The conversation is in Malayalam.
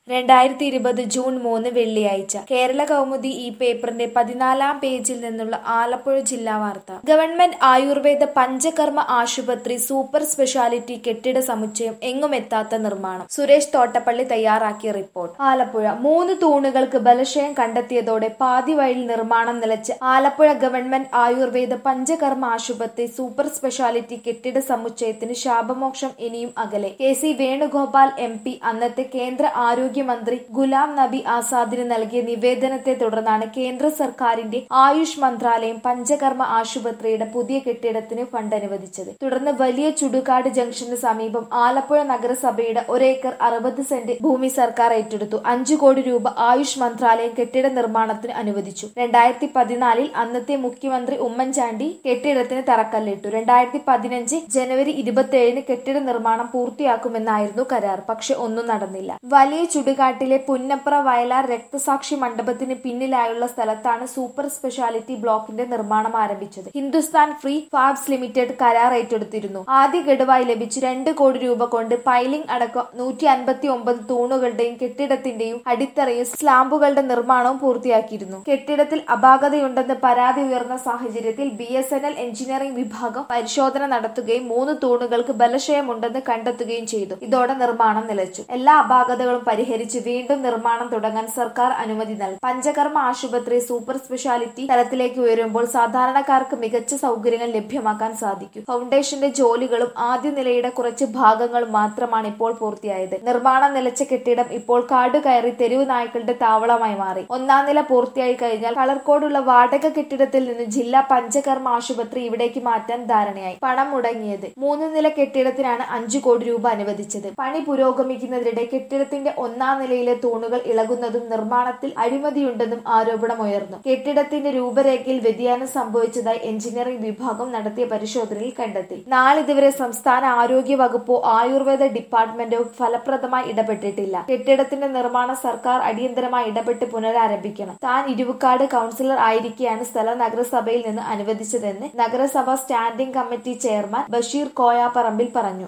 രണ്ടായിരത്തി ഇരുപത് ജൂൺ മൂന്ന് വെള്ളിയാഴ്ച കേരള കൗമുദി ഈ പേപ്പറിന്റെ പതിനാലാം പേജിൽ നിന്നുള്ള ആലപ്പുഴ ജില്ലാ വാർത്ത ഗവൺമെന്റ് ആയുർവേദ പഞ്ചകർമ്മ ആശുപത്രി സൂപ്പർ സ്പെഷ്യാലിറ്റി കെട്ടിട സമുച്ചയം എങ്ങുമെത്താത്ത നിർമ്മാണം സുരേഷ് തോട്ടപ്പള്ളി തയ്യാറാക്കിയ റിപ്പോർട്ട് ആലപ്പുഴ മൂന്ന് തൂണുകൾക്ക് ബലക്ഷയം കണ്ടെത്തിയതോടെ പാതി വഴിയിൽ നിർമ്മാണം നിലച്ച് ആലപ്പുഴ ഗവൺമെന്റ് ആയുർവേദ പഞ്ചകർമ്മ ആശുപത്രി സൂപ്പർ സ്പെഷ്യാലിറ്റി കെട്ടിട സമുച്ചയത്തിന് ശാപമോക്ഷം ഇനിയും അകലെ K C Venugopal M P അന്നത്തെ കേന്ദ്ര ആരോഗ്യമന്ത്രി ഗുലാം നബി ആസാദിന് നൽകിയ നിവേദനത്തെ തുടർന്നാണ് കേന്ദ്ര സർക്കാരിന്റെ ആയുഷ് മന്ത്രാലയം പഞ്ചകർമ്മ ആശുപത്രിയുടെ പുതിയ കെട്ടിടത്തിന് ഫണ്ട് അനുവദിച്ചത് തുടർന്ന് വലിയ ചുടുകാട് ജംഗ്ഷന് സമീപം ആലപ്പുഴ നഗരസഭയുടെ ഒരേക്കർ അറുപത് സെന്റ് ഭൂമി സർക്കാർ ഏറ്റെടുത്തു അഞ്ചു കോടി രൂപ ആയുഷ് മന്ത്രാലയം കെട്ടിട നിർമ്മാണത്തിന് അനുവദിച്ചു രണ്ടായിരത്തി പതിനാലിൽ അന്നത്തെ മുഖ്യമന്ത്രി ഉമ്മൻചാണ്ടി കെട്ടിടത്തിന് തറക്കല്ലിട്ടു രണ്ടായിരത്തി പതിനഞ്ച് ജനുവരി ഇരുപത്തിയേഴിന് കെട്ടിട നിർമ്മാണം പൂർത്തിയാക്കുമെന്നായിരുന്നു കരാർ പക്ഷെ ഒന്നും നടന്നില്ല വലിയ ചുടുകാട്ടിലെ പുന്നപ്ര വയലാർ രക്തസാക്ഷി മണ്ഡപത്തിന് പിന്നിലായുള്ള സ്ഥലത്താണ് സൂപ്പർ സ്പെഷ്യാലിറ്റി ബ്ലോക്കിന്റെ നിർമ്മാണം ആരംഭിച്ചത് ഹിന്ദുസ്ഥാൻ ഫ്രീ ഫാബ്സ് ലിമിറ്റഡ് കരാർ ഏറ്റെടുത്തിരുന്നു ആദ്യ ഗഡുവായി ലഭിച്ച് രണ്ട് കോടി രൂപ കൊണ്ട് പൈലിംഗ് അടക്കം നൂറ്റി അൻപത്തി ഒമ്പത് തൂണുകളുടെയും കെട്ടിടത്തിന്റെയും അടിത്തറയും സ്ലാമ്പുകളുടെ നിർമ്മാണവും പൂർത്തിയാക്കിയിരുന്നു കെട്ടിടത്തിൽ അപാകതയുണ്ടെന്ന് പരാതി ഉയർന്ന സാഹചര്യത്തിൽ B S N L engineering വിഭാഗം പരിശോധന നടത്തുകയും മൂന്ന് തൂണുകൾക്ക് ബലക്ഷയമുണ്ടെന്ന് കണ്ടെത്തുകയും ചെയ്തു ഇതോടെ നിർമ്മാണം നിലച്ചു എല്ലാ അപാകതകളും പരിഹരിച്ച് വീണ്ടും നിർമ്മാണം തുടങ്ങാൻ സർക്കാർ അനുമതി നൽകി പഞ്ചകർമ്മ ആശുപത്രി സൂപ്പർ സ്പെഷ്യാലിറ്റി തലത്തിലേക്ക് ഉയരുമ്പോൾ സാധാരണക്കാർക്ക് മികച്ച സൗകര്യങ്ങൾ ലഭ്യമാക്കാൻ സാധിക്കും ഫൗണ്ടേഷന്റെ ജോലികളും ആദ്യ നിലയുടെ കുറച്ച് ഭാഗങ്ങളും മാത്രമാണ് ഇപ്പോൾ പൂർത്തിയായത് നിർമ്മാണം നിലച്ച കെട്ടിടം ഇപ്പോൾ കാട് കയറി തെരുവ് നായ്ക്കളുടെ താവളമായി മാറി ഒന്നാം നില പൂർത്തിയായി കഴിഞ്ഞാൽ കളർക്കോടുള്ള വാടക കെട്ടിടത്തിൽ നിന്ന് ജില്ലാ പഞ്ചകർമ്മ ആശുപത്രി ഇവിടേക്ക് മാറ്റാൻ ധാരണയായി പണം മുടങ്ങിയത് മൂന്ന് നില കെട്ടിടത്തിനാണ് അഞ്ചു കോടി രൂപ അനുവദിച്ചത് പണി പുരോഗമിക്കുന്നതിനിടെ കെട്ടിടത്തിന്റെ ഒന്നാം നിലയിലെ തൂണുകൾ ഇളകുന്നതും നിർമ്മാണത്തിൽ അഴിമതിയുണ്ടെന്നും ആരോപണമുയർന്നു കെട്ടിടത്തിന്റെ രൂപരേഖയിൽ വ്യതിയാനം സംഭവിച്ചതായി എഞ്ചിനീയറിംഗ് വിഭാഗം നടത്തിയ പരിശോധനയിൽ കണ്ടെത്തി നാളിതുവരെ സംസ്ഥാന ആരോഗ്യ വകുപ്പോ ആയുർവേദ ഡിപ്പാർട്ട്മെന്റോ ഫലപ്രദമായി ഇടപെട്ടിട്ടില്ല കെട്ടിടത്തിന്റെ നിർമ്മാണം സർക്കാർ അടിയന്തരമായി ഇടപെട്ട് പുനരാരംഭിക്കണം താൻ ഇരുവുക്കാട് കൗൺസിലർ ആയിരിക്കെയാണ് സ്ഥലം നഗരസഭയിൽ നിന്ന് അനുവദിച്ചതെന്ന് നഗരസഭ standing committee chairman Basheer Koyaparambil പറഞ്ഞു